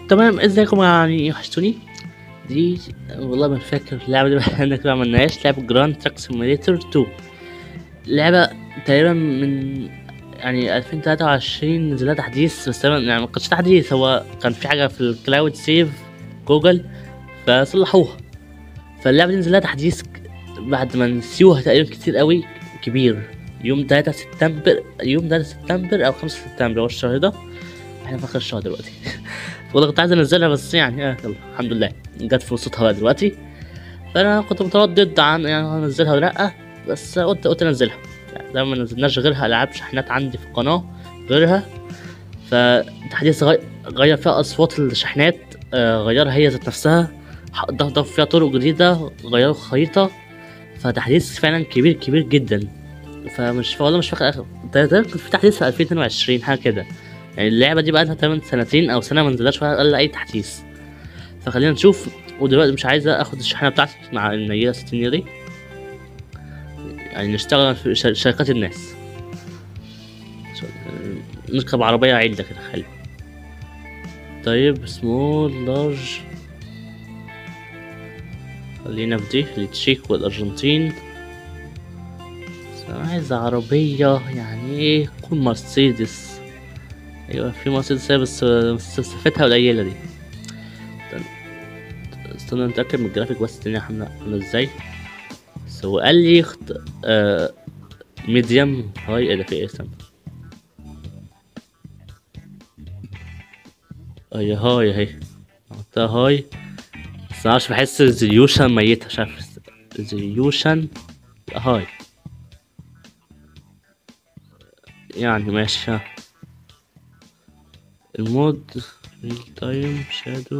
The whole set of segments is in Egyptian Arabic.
تمام ازيكم يعني وحشتوني دي والله ما فاكر اللعبة دي بقالنا كتير ما عملناهاش لعبة جراند تراك سيميليتر 2 لعبة تقريبا من يعني 2023 نزلها تحديث بس تقريبا يعني ما كانش تحديث هو كان في حاجة في الكلاود سيف جوجل فصلحوها فاللعبة دي نزلها تحديث بعد ما نسيوها تقريبا كتير قوي كبير يوم 3 سبتمبر يوم 3 سبتمبر او 5 سبتمبر هو الشهر ده احنا في اخر الشهر دلوقتي والله كنت عايز انزلها بس يعني اه يلا الحمد لله جت فرصتها بقى دلوقتي فانا كنت متردد عن يعني انزلها ولا لا بس قلت قلت انزلها يعني زي ما نزلناش غيرها العاب شحنات عندي في القناه غيرها فتحديث غي- غير فيها اصوات الشحنات آه، غيرها هي ذات نفسها ح- ضاف ضاف فيها طرق جديده غيروا خريطه فتحديث فعلا كبير كبير جدا فمش والله مش فاكر آخر- تقريبا كان في تحديث في 2022 حاجه كده يعني اللعبه دي بقى لها تقريبا سنتين او سنه ما نزلهاش ولا ولا اي تحديث فخلينا نشوف ودلوقتي مش عايزه اخد الشحنه بتاعتي مع النيله 60 دي يعني نشتغل في شر- شركات الناس ش- نركب عربيه عدله كده حلو طيب سمول لارج خلينا في دي التشيك والارجنتين بس انا عايز عربيه يعني ايه تكون مرسيدس ايوه في مرسيدس هي بس بس مسافتها قليله دي استنى- استنى نتاكد من الجرافيك بس الدنيا عامله عامله ازاي بس هو قال لي اخت... آه... ميديم هاي ايه ده في ايه استنى اي هاي اهي عملتها هاي بس انا مش بحس الريزوليوشن ميتة مش عارف الريزوليوشن هاي يعني ماشي ها المود ريل تايم شادو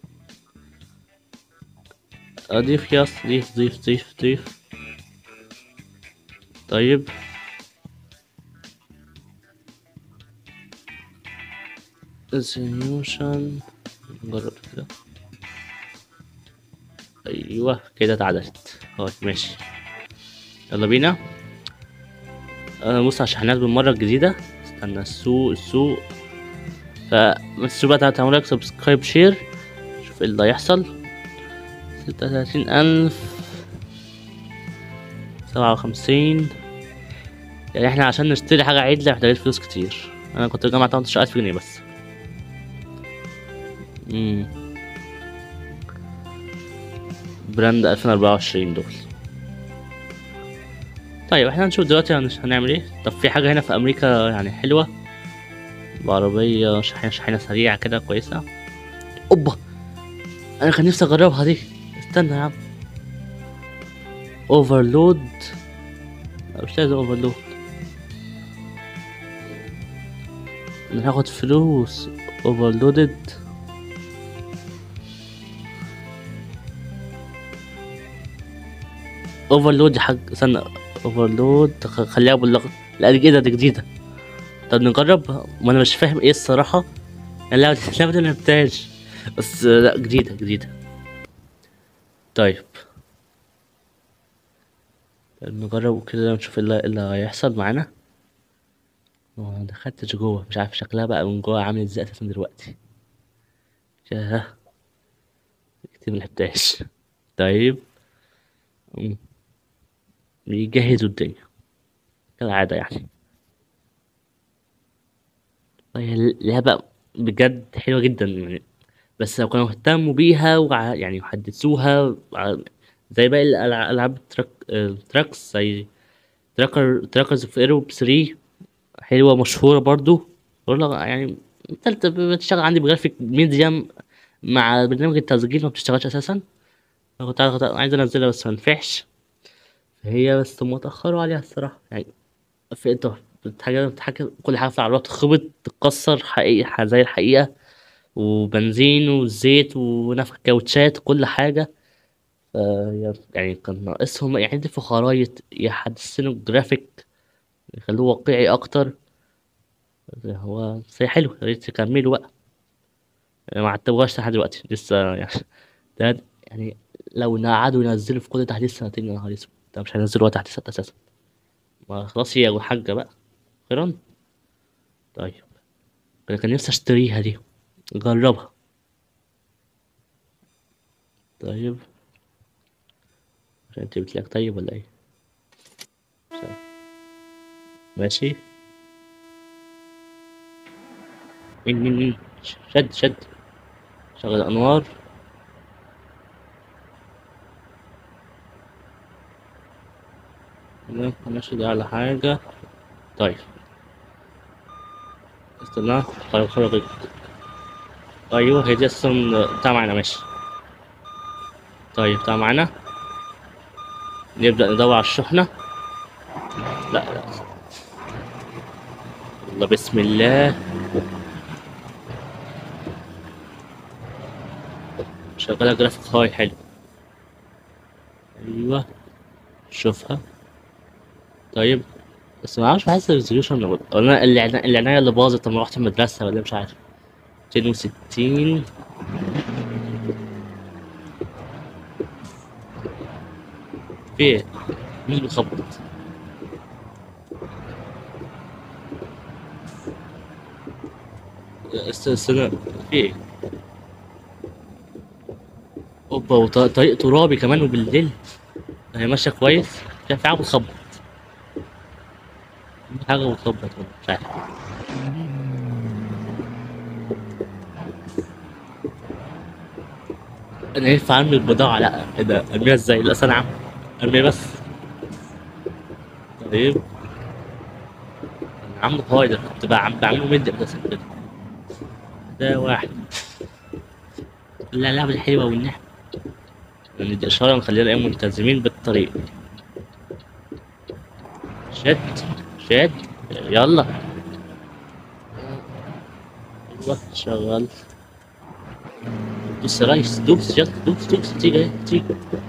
اضيف ياس ضيف ضيف ضيف ضيف طيب resolution نجرب كده ايوه كده اتعدلت هاي ماشي يلا بينا انا بص على الشحنات بالمره الجديده استنى السوق السوق فما تنسوا بقى تعملوا لايك سبسكرايب شير شوف ايه اللي هيحصل ستة وتلاتين ألف سبعة وخمسين يعني احنا عشان نشتري حاجة عدلة محتاجين فلوس كتير أنا كنت جمعت تمنتاشر ألف جنيه بس مم. براند ألفين أربعة وعشرين دول طيب احنا هنشوف دلوقتي هنش- هنعمل ايه طب في حاجة هنا في أمريكا يعني حلوة بعربية شحنة شحنة سريعة كده كويسة اوبا انا كان نفسي اجربها دي استنى يا عم اوفرلود مش لازم اوفرلود انا هاخد فلوس اوفرلودد اوفرلود يا حاج استنى اوفرلود خليها باللغة لا دي كده دي جديدة طب نجرب ما انا مش فاهم ايه الصراحة اللعبة دي اللعبة دي ملعبتهاش بس آه، لا جديدة جديدة طيب طيب نجرب كده نشوف ايه اللي إيه اللي هيحصل معانا هو انا دخلتش جوه مش عارف شكلها بقى من جوه عامل ازاي اساسا دلوقتي ياه كتير ملعبتهاش طيب أمم. بيجهزوا الدنيا كالعادة يعني هي اللعبة بجد حلوة جدا يعني بس لو كانوا اهتموا بيها وع... يعني وحدثوها وع- زي باقي الألع- الألعاب التراك... آه، تراكس زي تراكر تراكرز في ايرو 3 حلوة مشهورة برضو والله يعني تالتة بتشتغل عندي بجرافيك ميديم مع برنامج التسجيل ما بتشتغلش أساسا أنا كنت عايز عايز أنزلها بس منفعش هي بس هم اتأخروا عليها الصراحة يعني في انت حاجة بتحكي كل حاجة في العربية تخبط تتكسر حقيقة زي الحقيقة وبنزين وزيت ونفخ كاوتشات كل حاجة ف- يعني كان ناقصهم يحذفوا خرايط يحسنوا الجرافيك يخلوه واقعي أكتر هو بس هي حلو يا ريت يكملوا بقى ما عتبوهاش لحد دلوقتي لسه يعني ده يعني لو قعدوا ينزلوا في كل تحديث سنتين يا نهار اسود ده مش هينزلوا ولا تحديثات أساسا ما خلاص هي حاجة بقى خيرا طيب انا كان نفسي اشتريها دي جربها طيب عشان انت بتلاقي طيب ولا ايه سلام. ماشي مين مين مين شد شد شغل الانوار تمام ماشي ده على حاجة طيب استنى طيب خرج ايوه هي دي اصلا بتاع معانا ماشي طيب بتاع معانا نبدأ ندور على الشحنة لا لا الله بسم الله شغالة جرافيك هاي حلو ايوه شوفها طيب بس ما اعرفش بحس الريزوليوشن ولا انا الإعلان- العناية اللي باظت لما رحت المدرسة ولا مش عارف 260 في ايه؟ مين بيخبط؟ است- استنى في ايه؟ اوبا وط- طريق ترابي كمان وبالليل هي ماشية كويس كان في حاجة بتخبط في حاجة بتخبط ولا مش عارف انا ينفع ارمي البضاعة لا ايه ده ارميها ازاي؟ لا استنى يا عم ارميها بس طيب يا عم هاي ده كنت بعم- بعمله مد بس كده ده واحد لا اللعبة دي حلوة والنحو ندي إشارة نخلينا إيه ملتزمين بالطريق شد شد يلا ايوه شغال دوس يا ريس دوس يلا دوس دوس تيجي اهي تيجي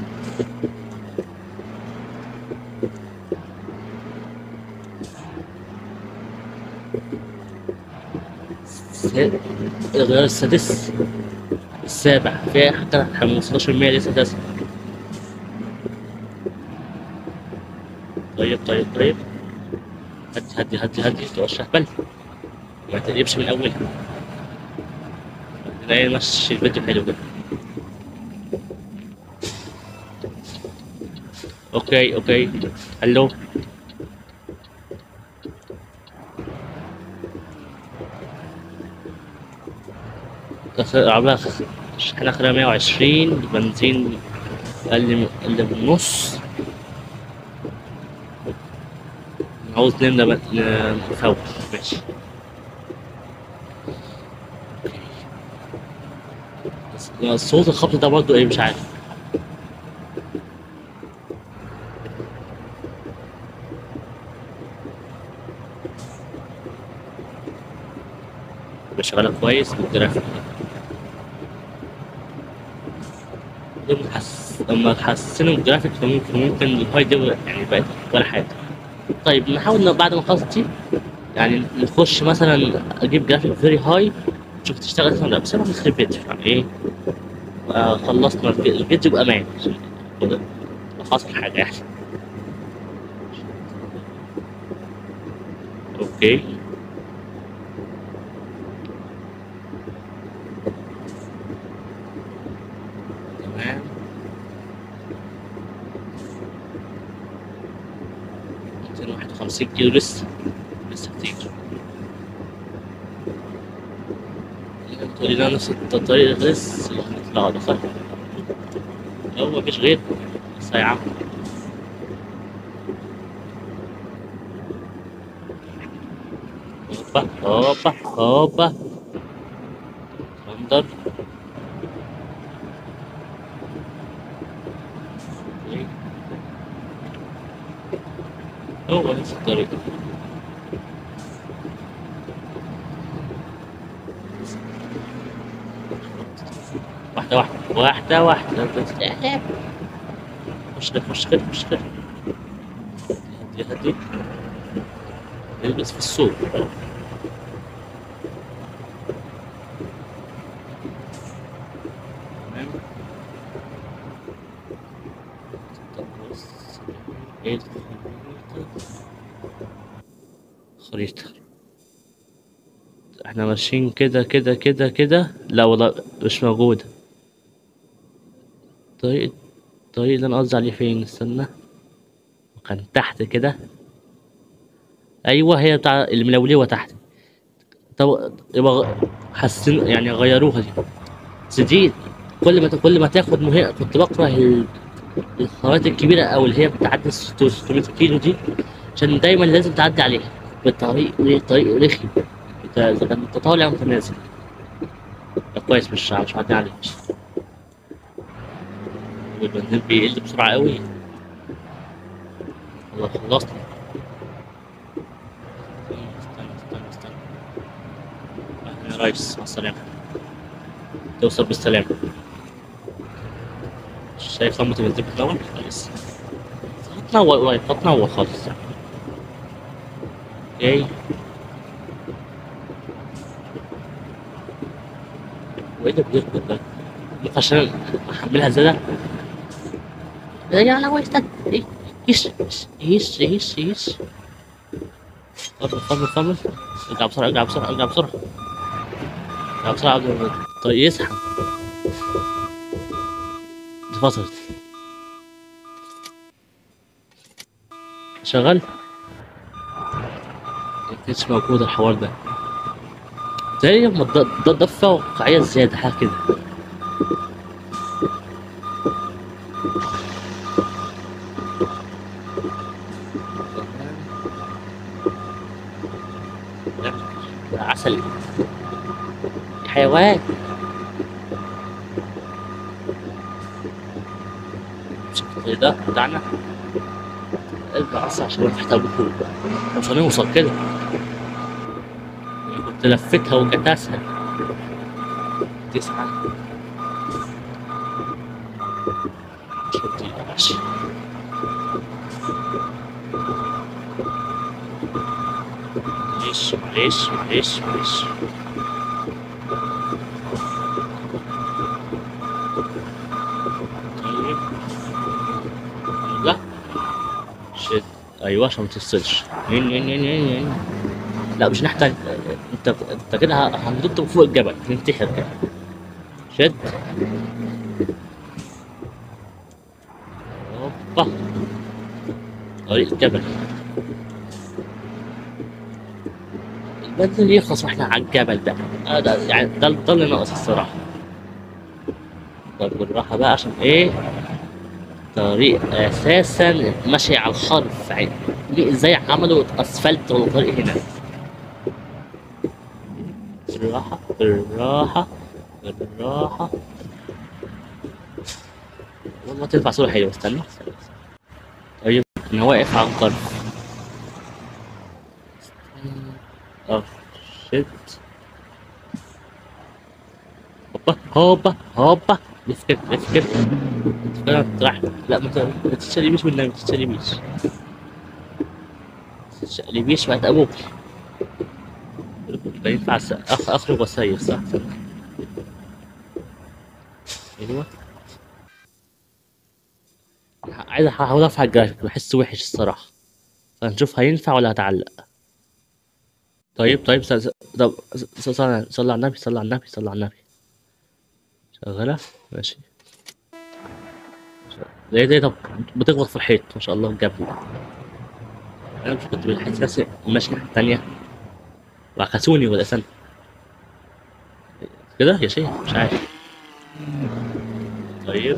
س- الغيار السادس السابع في حتى 15% لسه تسعة طيب طيب طيب هدي هدي هدي هدي تبقاش اهبل ما تقلبش من اولها نلاقي ماشي الفيديو حلو كده اوكي اوكي الو العربية شحنة آخرها 120 البنزين أقل من أقل من نص عاوز نملى نفوت ماشي بس صوت الخبط ده برضه ايه مش عارف يبقى شغالة كويس بالجرافيك لما حس... لما حسنوا الجرافيك ممكن ممكن الهاي دي يعني بقت ولا حاجة طيب نحاول إن بعد ما خلص دي يعني نخش مثلا اجيب جرافيك فيري هاي نشوف تشتغل مثلا لا بس انا نخرب فيديو يعني ايه آه خلصنا الفي- الفيديو بامان كده لو حصل حاجة يعني اوكي تمام 251 كيلو لسه لسه كتير تقولي لنا نفس الطريق لسه نطلع ده صح؟ هو مفيش غير بس يا عم هوبا هوبا هوبا انظر هو نفس الطريق واحدة واحدة واحدة واحدة خش كده خش كده خش كده هدي هدي نلبس في السوق تمام طب بص ايه الخريطة خريطة احنا ماشيين كده كده كده كده لا والله مش موجودة الطريق الطريق اللي انا قصدي عليه فين استنى كان تحت كده ايوه هي بتاع الملولوه تحت طب يبقى غ- حسن يعني غيروها دي بس دي كل ما ت- كل ما تاخد مهمة كنت بكره ال- الخوارزميات الكبيرة أو اللي هي بتعدي 600 كيلو دي عشان دايما لازم تعدي عليها بالطريق طريق رخي انت إذا كان انت طالع وانت نازل ده كويس مش مش عادي عليه والبنزين بيقل بسرعة قوي والله خلصنا استنى استنى استنى استنى يا ريس مع السلامة توصل بالسلامة شايف لمبة البنزين بتنور كويس هتنور قريب هتنور خالص اوكي وايه اللي بيركض ده؟ ممكن عشان احملها زيادة يا لا استنى إيه؟ ايش ايش ايش ايش فرمل فرمل فرمل ارجع بسرعة ارجع بسرعة ارجع بسرعة ارجع بسرعة قبل ما الطريق يزحم دي فصلت شغال ما كانش موجود الحوار ده تقريبا ده ده ضفة واقعية زيادة حاجة كده ده عسل حيوان شوف الطريق ده بتاعنا ارجع اصلا عشان اروح تحت ابوك مش هنوصل كده يعني كنت لفتها وكانت اسهل تسعة شدي ماشي معلش معلش معلش معلش طيب لا شد ايوه عشان ما تفصلش ين ين ين ين ين لا مش نحتاج انت انت كده هننط فوق الجبل ننتحر كده شد هوبا طريق الجبل البنزين يخلص واحنا على الجبل بقى آه ده يعني ده ده اللي ناقص الصراحة طب بالراحة بقى عشان ايه طريق اساسا ماشي على الحرف يعني ليه ازاي عملوا اسفلت ولا طريق هنا بالراحة بالراحة بالراحة والله تنفع صورة حلوة استنى استنى طيب انا واقف على القرف اه شيت هوبا هوبا هوبا لف كده لف كده فعلا راح لا ما ت- ما تتشلبيش بالله ما تتشلبيش ما تتشلبيش بعد ابوك ده ينفع س- أخ اخرج وسير صح ايوه عايز احاول ارفع الجرافيك بحسه وحش الصراحه فنشوف هينفع ولا هتعلق طيب طيب س... س... طب س- س- صلي صلي على النبي صلي على النبي صلي على النبي شغالة ماشي ليه ليه طب بتخبط في الحيط ما شاء الله الجبل انا مش كنت بحس نفسي ماشي الناحية التانية وعكسوني ولا استنى كده يا شيخ مش عارف طيب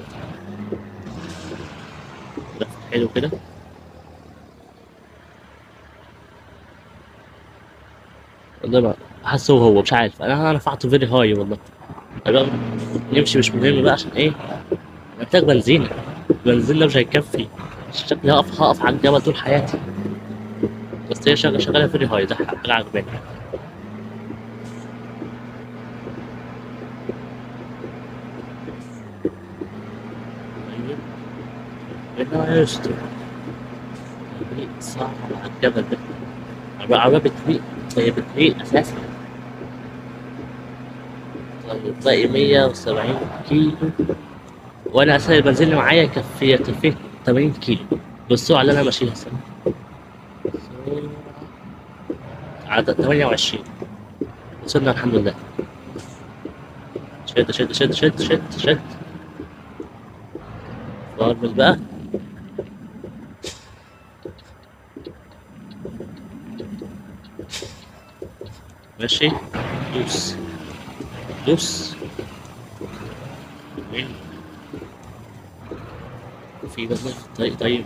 لف حلو كده والله ما حاسه هو هو مش عارف انا انا رفعته فيري هاي والله طيب نمشي مش مهم بقى عشان ايه محتاج بنزين البنزين ده مش هيكفي شكلي هقف هقف على الجبل طول حياتي بس هي شغاله شغاله فيري هاي ده حاجه عجباني طيب هنا يستر طريق صعب على الجبل ده العربية بتطيق هي بتطيق أساسا طيب باقي مية وسبعين كيلو وأنا أساسا البنزين اللي معايا يكفي يكفي تمانين كيلو بالسرعة اللي أنا ماشيها سنة عدد تمانية وعشرين وصلنا الحمد لله شد شد شد شد شد شد غربل بقى ماشي دوس دوس وين في بنزين في الطريق طيب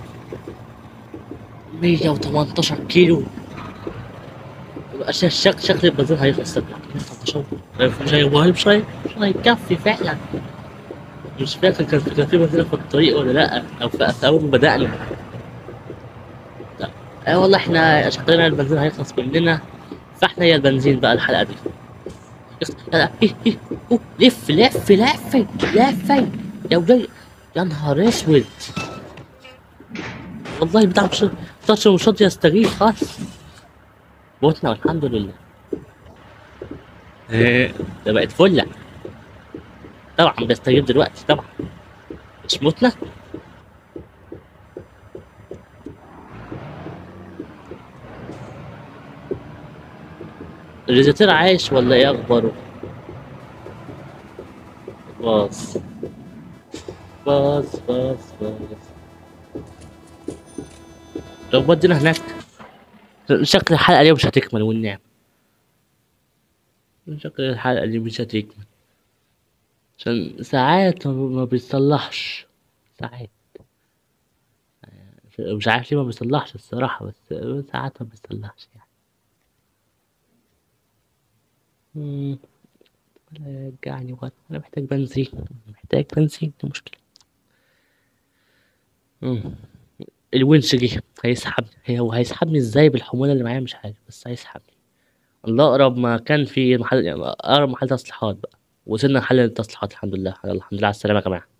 مية وتمنتاشر كيلو شك شك شكل البنزين هيخلص صدق 118 مش هيبقى مش هي- مش هيكفي فعلا مش فاكر كان كان في بنزين في الطريق ولا لا او في, في اول ما بدأنا لا. اه والله احنا شكلنا البنزين هيخلص مننا فاحنا هي البنزين بقى الحلقة دي يخ- لا، إيه إيه أوه، لف لف لف لف يا ولي يا نهار اسود والله بتاع مش بتاع مش راضي يستغيث خالص موتنا والحمد لله إيه، ده بقت فلة طبعا بيستجيب دلوقتي طبعا مش موتنا الريزيتير عايش ولا ايه اخباره باص باص باص باص لو بدينا هناك شكل الحلقة دي مش هتكمل والنعم شكل الحلقة دي مش هتكمل عشان ساعات ما ما بيصلحش ساعات مش عارف ليه ما بيصلحش الصراحة بس ساعات ما بيصلحش يعني مم. ولا يرجعني ولا أنا محتاج بنزين محتاج بنزين دي مشكلة مم. الونش جه هيسحبني هي هو هيسحبني ازاي بالحمولة اللي معايا مش عارف بس هيسحبني الله أقرب ما كان في محل يعني أقرب محل تصليحات بقى وصلنا محل التصليحات الحمد لله يلا الحمد لله على السلامة يا جماعة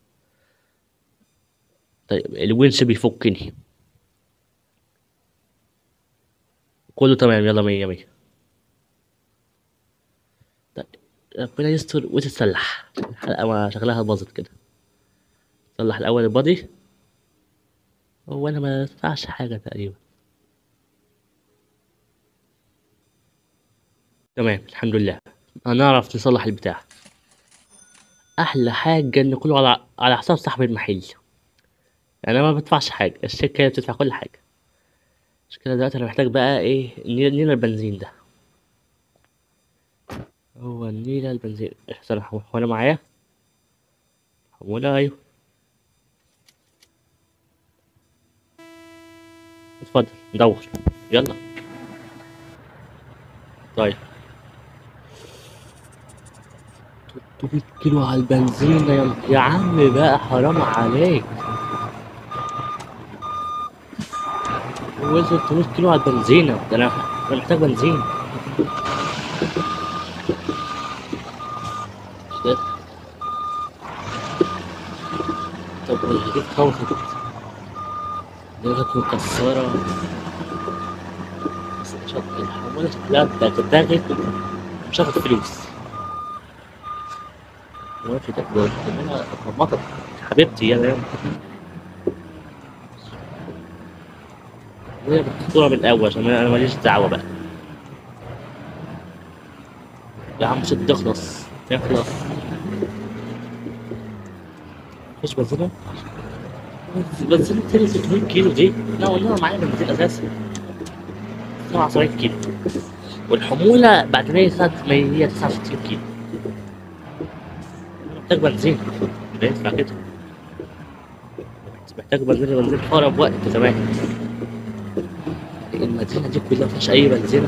طيب الونش بيفكني كله تمام يلا مية مية طيب ربنا يستر وتتسلح الحلقة ما شغلها باظت كده صلح الأول البادي هو أنا ما ينفعش حاجة تقريبا تمام الحمد لله هنعرف نصلح البتاع أحلى حاجة إن كله على على حساب صاحب المحل يعني أنا ما بدفعش حاجة الشركة هي بتدفع كل حاجة عشان كده دلوقتي أنا محتاج بقى إيه نيل نيل البنزين ده هو النيلة البنزين احسن هو هو أنا معايا حمولة أيوه اتفضل ندور يلا طيب 300 كيلو على البنزين يا يا عم بقى حرام عليك هو 300 كيلو على البنزينة ده انا انا محتاج بنزين ده. طب والهديك خوفت دماغك مكسرة بس مش هاخد الحمولة شكلها بتاخد مش هاخد فلوس واقف ده ده انا مرمطة حبيبتي يا يا وهي بتخطوها من الاول عشان انا ماليش دعوه بقى يا عم مش تخلص تخلص مفيش بنزينة بنزينة تاني 600 كيلو دي لا والله معايا بنزين اساسا 77 كيلو والحمولة بعد ما هي 169 كيلو محتاج بنزين ده ينفع كده محتاج بنزين بنزين في أقرب وقت زمان المدينة دي كلها مفيهاش أي بنزينة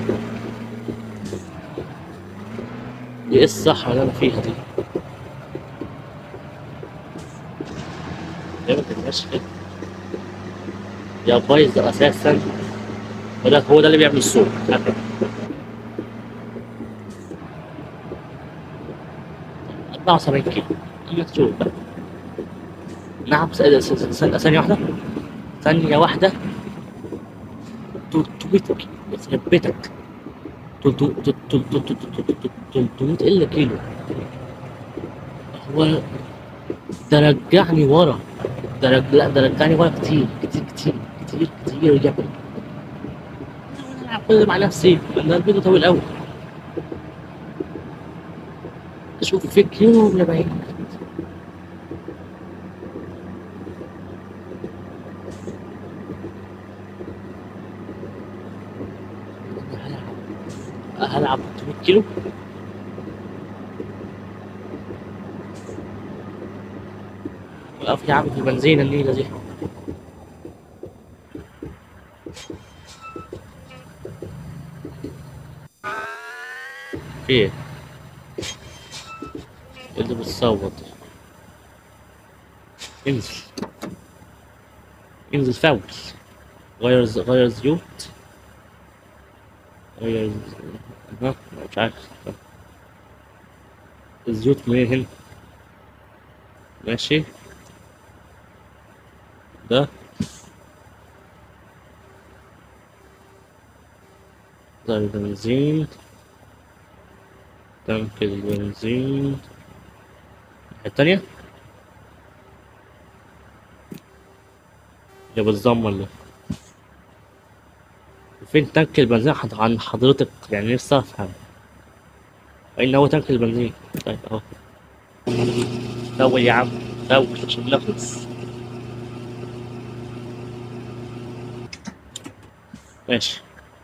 دي إيه الصحراء اللي أنا فيها دي؟ ليه ما تبقاش كده؟ يا بايظ أساسا وده هو ده اللي بيعمل الصوت أفهم. 74 كيلو اما تشوف بقى نعم س- س- س- س- ثانية واحدة ثانية واحدة 300 كيلو يخرب بيتك 300 الا كيلو هو ده رجعني ورا ده رج... لا ده رجعني ورا كتير كتير كتير كتير كتير يا ابني انا ألعب كل ده مع نفسي ده الفيديو طويل قوي اشوف في كيلو من بعيد هلعب 300 كيلو وقف يا عم في بنزينة النيلة دي في ايه؟ إيه اللي بتصوت انزل انزل فاول غير ز- غير زيوت غير ز- ها مش عارف الزيوت منين هنا ماشي ده طيب بنزين تانك البنزين التانية يا بالظم ولا فين تانك البنزين حض- عند حضرتك يعني نفسي افهم اين هو تانك البنزين طيب اهو فول يا عم فول عشان نخلص ماشي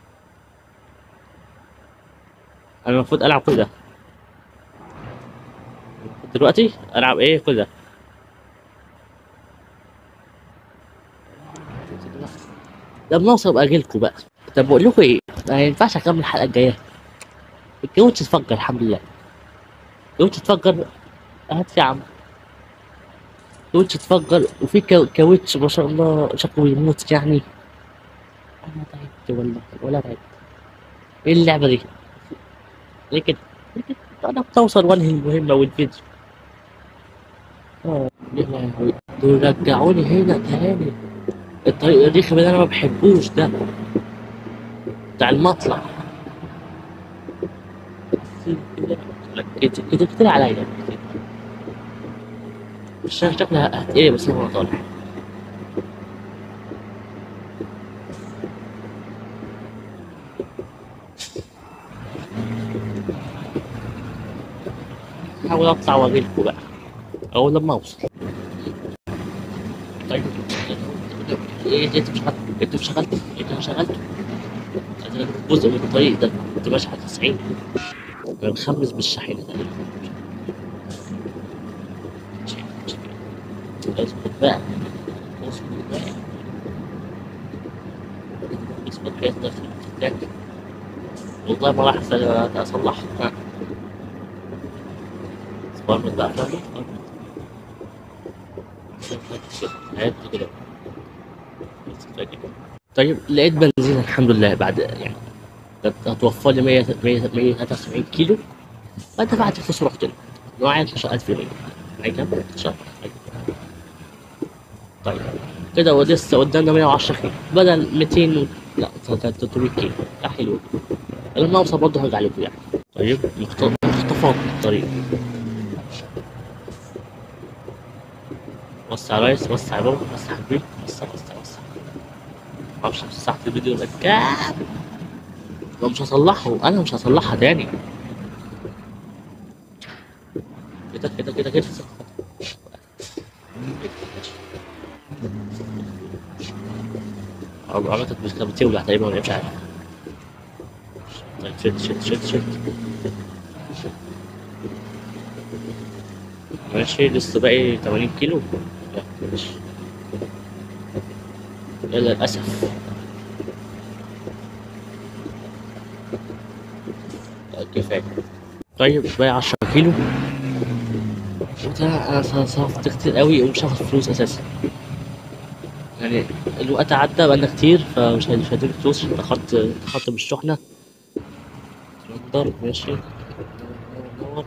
انا المفروض العب كل ده المفروض دلوقتي العب ايه كل ده لما اوصل ابقى اجيلكوا بقى طب بقول لكم ايه ما ينفعش اكمل الحلقه الجايه الكاوتش اتفجر الحمد لله الكاوتش اتفجر هات يا عم الكاوتش اتفجر وفي كاو- كاوتش ما شاء الله شكله يموت يعني انا تعبت والله ولا تعبت ايه اللعبه دي ليه كده ليه كده انا بتوصل وانهي المهمه والفيديو اه يا لهوي دول رجعوني هنا تاني الطريق الرخم اللي انا ما بحبوش ده بتاع المطلع كده كده كتير عليا كتير. الشاشة شكلها هتقلي بس انا طالع هحاول اطلع واجيلكوا بقى اول لما اوصل طيب ايه انت مش شغلت انت مش شغلت انت مش شغلت أنا جزء من الطريق ده كنت ماشي على 90 انا مخمس بالشاحنة تقريبا اصبر بقى اصبر بقى اصبر بقى ده في الفتاك والله ما راح اصلحها ها اصبر بقى فاهم هات كده بس كفاية كده. طيب لقيت بنزين الحمد لله بعد يعني كانت هتوفر لي 100 100 173 كيلو بعد دفعت فلوس ورحت له معايا 12000 جنيه معايا كام؟ 12 طيب كده ولسه قدامنا 110 كيلو بدل 200 و... لا 300 كيلو ده حلو لما اوصل برضه هرجع لكم يعني طيب مخت- مخطفات الطريق وسع يا ريس وسع يا بابا وسع يا حبيبي وسع وسع وسع معرفش مسحت الفيديو ده كام لو مش هصلحه انا مش هصلحها تاني كده كده كده كده عربيتك مش كانت بتولع تقريبا ولا إيه، مش عارف طيب شد شد شد شد ماشي لسه باقي 80 كيلو لا ماشي لا للأسف لا، كفاية طيب باقي 10 كيلو وده أنا صرفت كتير قوي ومش هاخد فلوس أساسا يعني الوقت عدى بقالنا كتير فمش هد- مش هديك فلوس عشان اتأخرت اتأخرت بالشحنة ضرب ماشي نور.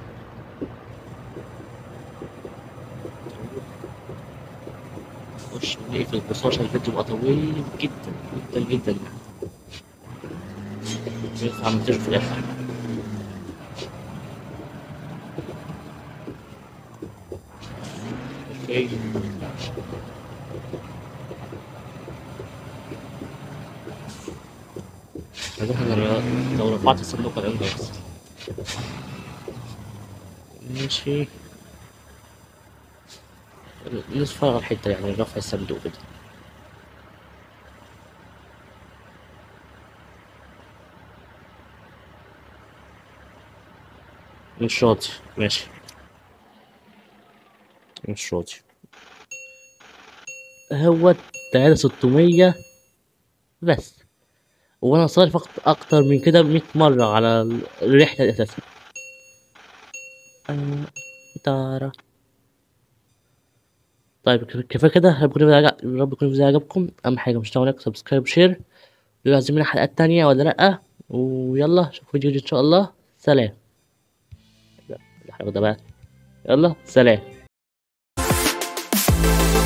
خش نقفل البصار عشان الفيديو يبقى طويل جدا جدا جدا يعني ينفع منتجه في الآخر اوكي هذا انا لو رفعت الصندوق الآن بس ماشي نصفر الحتة يعني رفع الصندوق كده مش راضي ماشي مش راضي هو تلاتة ستمية بس وانا صارف أكت- اكتر من كده مية مرة على ال- الرحلة اساسا آه، تارا طيب كف- كفاية كده رب يكون الفيديو عجب- رب يكون الفيديو عجبكم اهم حاجة مش لايك سبسكرايب شير لو عايزين منها حلقات تانية ولا لأ ويلا اشوفكم فيديو جديد ان شاء الله سلام لا الحلقة ده بقى يلا سلام